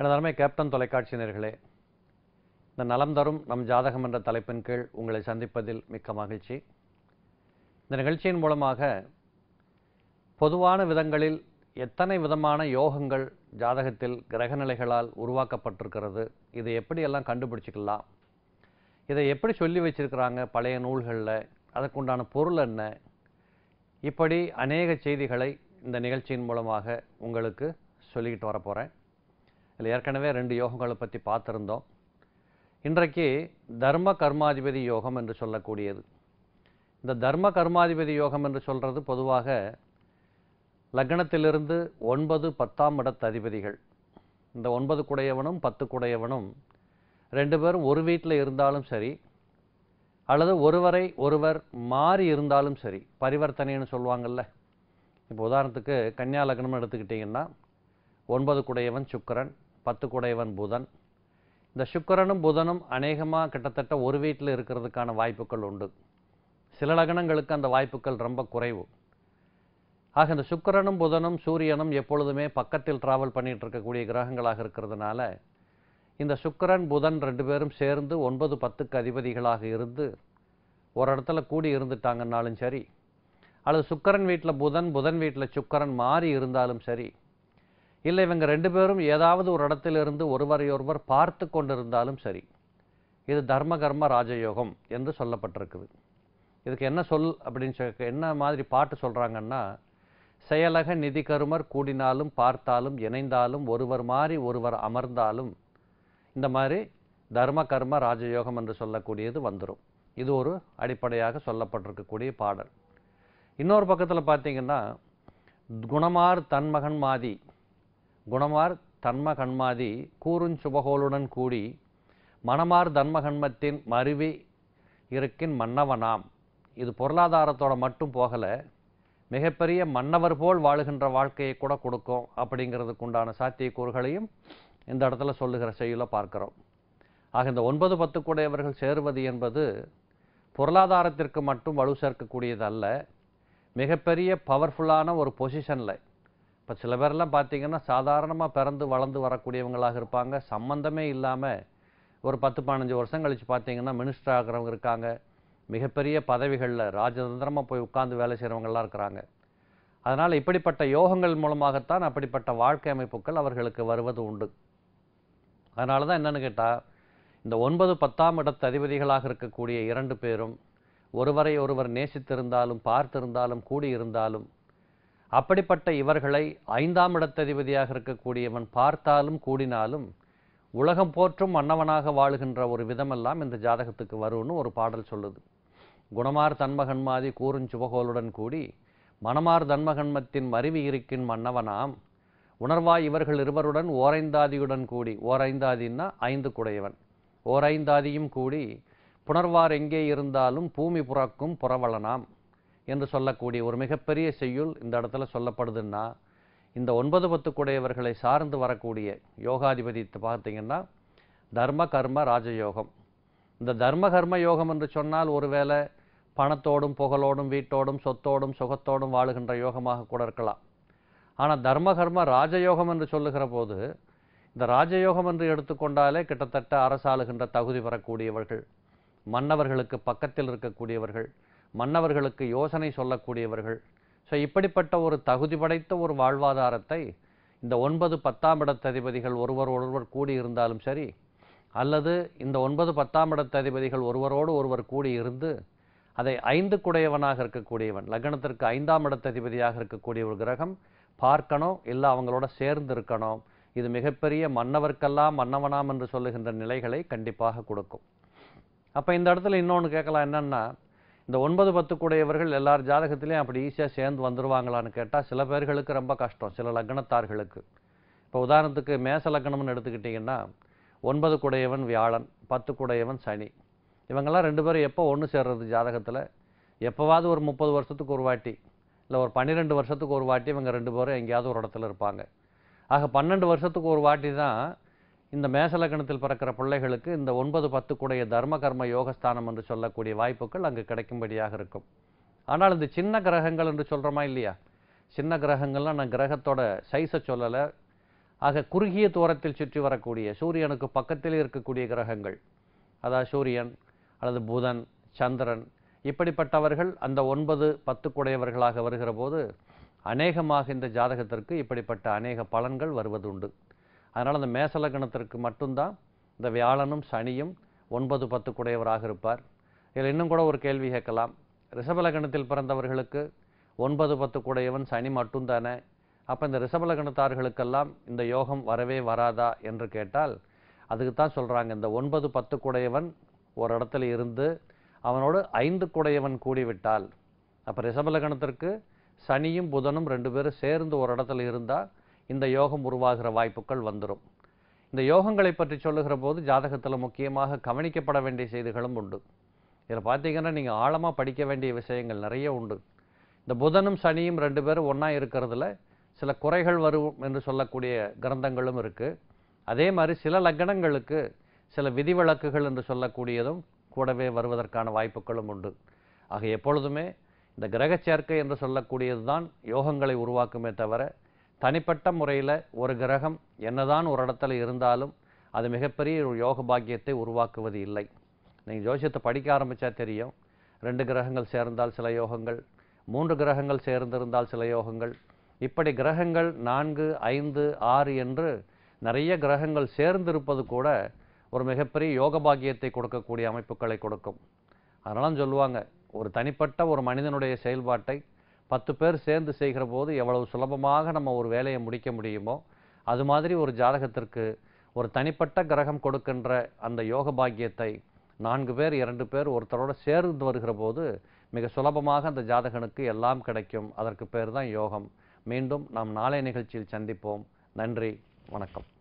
எனதருமை கேப்டன் தொலைக்காட்சி நேர்களே இந்த நலம் தரும் நம் ஜாதகம் என்ற தலைப்பின் கீழ் உங்களை சந்திப்பதில் மிக்க மகிழ்ச்சி இந்த நிகழ்ச்சியின் மூலமாக பொதுவான விதங்களில் எத்தனை விதமான யோகங்கள் ஜாதகத்தில் கிரகநிலைகளால் உருவாக்கப்பட்டிருக்கிறது இதை எப்படியெல்லாம் கண்டுபிடிச்சிக்கலாம் இதை எப்படி சொல்லி வச்சிருக்கிறாங்க பழைய நூல்களில் அதற்குண்டான பொருள் என்ன இப்படி அநேக செய்திகளை இந்த நிகழ்ச்சியின் மூலமாக உங்களுக்கு சொல்லிக்கிட்டு வரப் போகிறேன் இதில் ஏற்கனவே ரெண்டு யோகங்களை பற்றி பார்த்துருந்தோம் இன்றைக்கு தர்ம கர்மாதிபதி யோகம் என்று சொல்லக்கூடியது இந்த தர்ம கர்மாதிபதி யோகம் என்று சொல்கிறது பொதுவாக லக்னத்திலிருந்து ஒன்பது பத்தாம் இடத்து அதிபதிகள் இந்த ஒன்பது குடையவனும் பத்து குடையவனும் ரெண்டு பேரும் ஒரு வீட்டில் இருந்தாலும் சரி அல்லது ஒருவரை ஒருவர் மாறி இருந்தாலும் சரி பரிவர்த்தனைன்னு சொல்லுவாங்கல்ல இப்போ உதாரணத்துக்கு கன்னியா லக்னம் எடுத்துக்கிட்டிங்கன்னா ஒன்பது குடையவன் சுக்கிரன் பத்து குடையவன் புதன் இந்த சுக்கிரனும் புதனும் அநேகமாக கிட்டத்தட்ட ஒரு வீட்டில் இருக்கிறதுக்கான வாய்ப்புகள் உண்டு சில லக்னங்களுக்கு அந்த வாய்ப்புகள் ரொம்ப குறைவு ஆக இந்த சுக்கிரனும் புதனும் சூரியனும் எப்பொழுதுமே பக்கத்தில் டிராவல் பண்ணிட்டு இருக்கக்கூடிய கிரகங்களாக இருக்கிறதுனால இந்த சுக்கிரன் புதன் ரெண்டு பேரும் சேர்ந்து ஒன்பது பத்துக்கு அதிபதிகளாக இருந்து ஒரு இடத்துல கூடி இருந்துட்டாங்கன்னாலும் சரி அல்லது சுக்கிரன் வீட்டில் புதன் புதன் வீட்டில் சுக்கிரன் மாறி இருந்தாலும் சரி இல்லை இவங்க ரெண்டு பேரும் ஏதாவது ஒரு இடத்திலிருந்து ஒருவரையொருவர் பார்த்து கொண்டிருந்தாலும் சரி இது தர்ம கர்ம ராஜயோகம் என்று சொல்லப்பட்டிருக்குது இதுக்கு என்ன சொல் அப்படின்னு சொல்லி என்ன மாதிரி பாட்டு சொல்கிறாங்கன்னா செயலக நிதி கருமர் கூடினாலும் பார்த்தாலும் இணைந்தாலும் ஒருவர் மாறி ஒருவர் அமர்ந்தாலும் இந்த மாதிரி தர்ம கர்ம ராஜயோகம் என்று சொல்லக்கூடியது வந்துடும் இது ஒரு அடிப்படையாக சொல்லப்பட்டிருக்கக்கூடிய பாடல் இன்னொரு பக்கத்தில் பார்த்தீங்கன்னா குணமார் தன்மகன் மாதி குணமார் தன்ம கண்மாதி கூறுஞ் சுபகோளுடன் கூடி மணமார் தன்மகன்மத்தின் மருவி இருக்கின் மன்னவனாம் இது பொருளாதாரத்தோட மட்டும் போகலை மிகப்பெரிய மன்னவர் போல் வாழுகின்ற வாழ்க்கையை கூட கொடுக்கும் அப்படிங்கிறதுக்கு உண்டான சாத்தியக்கூறுகளையும் இந்த இடத்துல சொல்லுகிற செய்யுள பார்க்கிறோம் ஆக இந்த ஒன்பது பத்து கூடையவர்கள் சேருவது என்பது பொருளாதாரத்திற்கு மட்டும் வலு சேர்க்கக்கூடியது அல்ல மிகப்பெரிய பவர்ஃபுல்லான ஒரு பொசிஷனில் இப்போ சில பேர்லாம் பார்த்தீங்கன்னா சாதாரணமாக பிறந்து வளர்ந்து வரக்கூடியவங்களாக இருப்பாங்க சம்பந்தமே இல்லாமல் ஒரு பத்து பதினஞ்சு வருஷம் கழித்து பார்த்தீங்கன்னா மினிஸ்டர் ஆகிறவங்க இருக்காங்க மிகப்பெரிய பதவிகளில் ராஜதந்திரமாக போய் உட்கார்ந்து வேலை செய்கிறவங்களாம் இருக்கிறாங்க அதனால் இப்படிப்பட்ட யோகங்கள் மூலமாகத்தான் அப்படிப்பட்ட வாழ்க்கை அமைப்புகள் அவர்களுக்கு வருவது உண்டு அதனால தான் என்னென்னு கேட்டால் இந்த ஒன்பது பத்தாம் இடத்து அதிபதிகளாக இருக்கக்கூடிய இரண்டு பேரும் ஒருவரை ஒருவர் நேசித்திருந்தாலும் பார்த்திருந்தாலும் கூடியிருந்தாலும் அப்படிப்பட்ட இவர்களை ஐந்தாம் இடத்ததிபதியாக இருக்கக்கூடியவன் பார்த்தாலும் கூடினாலும் உலகம் போற்றும் மன்னவனாக வாழுகின்ற ஒரு விதமெல்லாம் இந்த ஜாதகத்துக்கு வரும்னு ஒரு பாடல் சொல்லுது குணமார் தன்மகன்மாதி கூறும் சுபகோளுடன் கூடி மணமார் தன்மகன்மத்தின் மருவி இருக்கின் மன்னவனாம் உணர்வாய் இவர்கள் இருவருடன் ஓரைந்தாதியுடன் கூடி ஓரைந்தாதின்னா ஐந்து குடையவன் ஓரைந்தாதியும் கூடி புணர்வார் எங்கே இருந்தாலும் பூமி புறக்கும் புறவளனாம் என்று சொல்லக்கூடிய ஒரு மிகப்பெரிய செய்யுள் இந்த இடத்துல சொல்லப்படுதுன்னா இந்த ஒன்பது பத்து குடையவர்களை சார்ந்து வரக்கூடிய யோகாதிபதி பார்த்தீங்கன்னா தர்ம கர்ம ராஜயோகம் இந்த தர்ம கர்ம யோகம் என்று சொன்னால் ஒருவேளை பணத்தோடும் புகழோடும் வீட்டோடும் சொத்தோடும் சுகத்தோடும் வாழுகின்ற யோகமாக கூட இருக்கலாம் ஆனால் தர்ம கர்ம ராஜயோகம் என்று சொல்லுகிற போது இந்த ராஜயோகம் என்று எடுத்துக்கொண்டாலே கிட்டத்தட்ட அரசாளுகின்ற தகுதி பெறக்கூடியவர்கள் மன்னவர்களுக்கு பக்கத்தில் இருக்கக்கூடியவர்கள் மன்னவர்களுக்கு யோசனை சொல்லக்கூடியவர்கள் ஸோ இப்படிப்பட்ட ஒரு தகுதி படைத்த ஒரு வாழ்வாதாரத்தை இந்த ஒன்பது பத்தாம் இடத்ததிபதிகள் ஒருவர் ஒருவர் கூடி இருந்தாலும் சரி அல்லது இந்த ஒன்பது பத்தாம் இடத்ததிபதிகள் ஒருவரோடு ஒருவர் கூடி இருந்து அதை ஐந்து குடையவனாக இருக்கக்கூடியவன் லக்னத்திற்கு ஐந்தாம் இடத்ததிபதியாக இருக்கக்கூடிய ஒரு கிரகம் பார்க்கணும் இல்லை அவங்களோட சேர்ந்து இருக்கணும் இது மிகப்பெரிய மன்னவர்க்கெல்லாம் மன்னவனாம் என்று சொல்லுகின்ற நிலைகளை கண்டிப்பாக கொடுக்கும் அப்போ இந்த இடத்துல இன்னொன்று கேட்கலாம் என்னன்னா இந்த ஒன்பது பத்து கூடையவர்கள் எல்லார் ஜாதகத்திலையும் அப்படி ஈஸியாக சேர்ந்து வந்துருவாங்களான்னு கேட்டால் சில பேர்களுக்கு ரொம்ப கஷ்டம் சில லக்னத்தார்களுக்கு இப்போ உதாரணத்துக்கு மேச லக்னம்னு எடுத்துக்கிட்டிங்கன்னா ஒன்பது குடையவன் வியாழன் பத்து குடையவன் சனி இவங்கெல்லாம் ரெண்டு பேரும் எப்போ ஒன்று சேர்றது ஜாதகத்தில் எப்போவாவது ஒரு முப்பது வருஷத்துக்கு ஒரு வாட்டி இல்லை ஒரு பன்னிரெண்டு வருஷத்துக்கு ஒரு வாட்டி இவங்க ரெண்டு பேரும் எங்கேயாவது ஒரு இடத்துல இருப்பாங்க ஆக பன்னெண்டு வருஷத்துக்கு ஒரு வாட்டி தான் இந்த மேசலக்கணத்தில் பிறக்கிற பிள்ளைகளுக்கு இந்த ஒன்பது பத்து கூடைய தர்ம கர்ம யோகஸ்தானம் என்று சொல்லக்கூடிய வாய்ப்புகள் அங்கு கிடைக்கும்படியாக இருக்கும் ஆனால் இந்த சின்ன கிரகங்கள் என்று சொல்கிறோமா இல்லையா சின்ன கிரகங்கள்லாம் நான் கிரகத்தோட சைஸை சொல்லலை ஆக குறுகிய தூரத்தில் சுற்றி வரக்கூடிய சூரியனுக்கு பக்கத்தில் இருக்கக்கூடிய கிரகங்கள் அதாவது சூரியன் அல்லது புதன் சந்திரன் இப்படிப்பட்டவர்கள் அந்த ஒன்பது பத்துக்குடையவர்களாக வருகிற போது அநேகமாக இந்த ஜாதகத்திற்கு இப்படிப்பட்ட அநேக பலன்கள் வருவதுண்டு அதனால் அந்த மேசலகணத்திற்கு மட்டும்தான் இந்த வியாழனும் சனியும் ஒன்பது பத்துக்குடையவராக இருப்பார் இதில் இன்னும் கூட ஒரு கேள்வி கேட்கலாம் ரிஷபலகணத்தில் பிறந்தவர்களுக்கு ஒன்பது பத்துக்குடையவன் சனி மட்டும்தானே அப்போ இந்த ரிஷபலகணத்தார்களுக்கெல்லாம் இந்த யோகம் வரவே வராதா என்று கேட்டால் அதுக்கு தான் சொல்கிறாங்க இந்த ஒன்பது பத்துக்குடையவன் ஒரு இடத்துல இருந்து அவனோடு ஐந்து குடையவன் கூடிவிட்டால் அப்போ ரிஷபலகணத்திற்கு சனியும் புதனும் ரெண்டு பேரும் சேர்ந்து ஒரு இடத்துல இருந்தால் இந்த யோகம் உருவாகிற வாய்ப்புகள் வந்துடும் இந்த யோகங்களை பற்றி சொல்லுகிற போது ஜாதகத்தில் முக்கியமாக கவனிக்கப்பட வேண்டிய செய்திகளும் உண்டு இதில் பார்த்தீங்கன்னா நீங்கள் ஆழமாக படிக்க வேண்டிய விஷயங்கள் நிறைய உண்டு இந்த புதனும் சனியும் ரெண்டு பேரும் ஒன்றா இருக்கிறதுல சில குறைகள் வரும் என்று சொல்லக்கூடிய கிரந்தங்களும் இருக்குது அதே மாதிரி சில லக்னங்களுக்கு சில விதிவிலக்குகள் என்று சொல்லக்கூடியதும் கூடவே வருவதற்கான வாய்ப்புகளும் உண்டு ஆக எப்பொழுதுமே இந்த கிரக சேர்க்கை என்று சொல்லக்கூடியது தான் யோகங்களை உருவாக்குமே தவிர தனிப்பட்ட முறையில் ஒரு கிரகம் என்னதான் ஒரு இடத்துல இருந்தாலும் அது மிகப்பெரிய ஒரு யோக பாக்கியத்தை உருவாக்குவது இல்லை நீங்கள் ஜோசியத்தை படிக்க ஆரம்பித்தா தெரியும் ரெண்டு கிரகங்கள் சேர்ந்தால் சில யோகங்கள் மூன்று கிரகங்கள் சேர்ந்திருந்தால் சில யோகங்கள் இப்படி கிரகங்கள் நான்கு ஐந்து ஆறு என்று நிறைய கிரகங்கள் சேர்ந்திருப்பது கூட ஒரு மிகப்பெரிய யோக பாக்கியத்தை கொடுக்கக்கூடிய அமைப்புகளை கொடுக்கும் அதனால சொல்லுவாங்க ஒரு தனிப்பட்ட ஒரு மனிதனுடைய செயல்பாட்டை பத்து பேர் சேர்ந்து செய்கிற போது எவ்வளவு சுலபமாக நம்ம ஒரு வேலையை முடிக்க முடியுமோ அது மாதிரி ஒரு ஜாதகத்திற்கு ஒரு தனிப்பட்ட கிரகம் கொடுக்கின்ற அந்த யோக பாக்கியத்தை நான்கு பேர் இரண்டு பேர் ஒருத்தரோட சேர்ந்து வருகிற போது மிக சுலபமாக அந்த ஜாதகனுக்கு எல்லாம் கிடைக்கும் அதற்கு பேர் தான் யோகம் மீண்டும் நாம் நாளை நிகழ்ச்சியில் சந்திப்போம் நன்றி வணக்கம்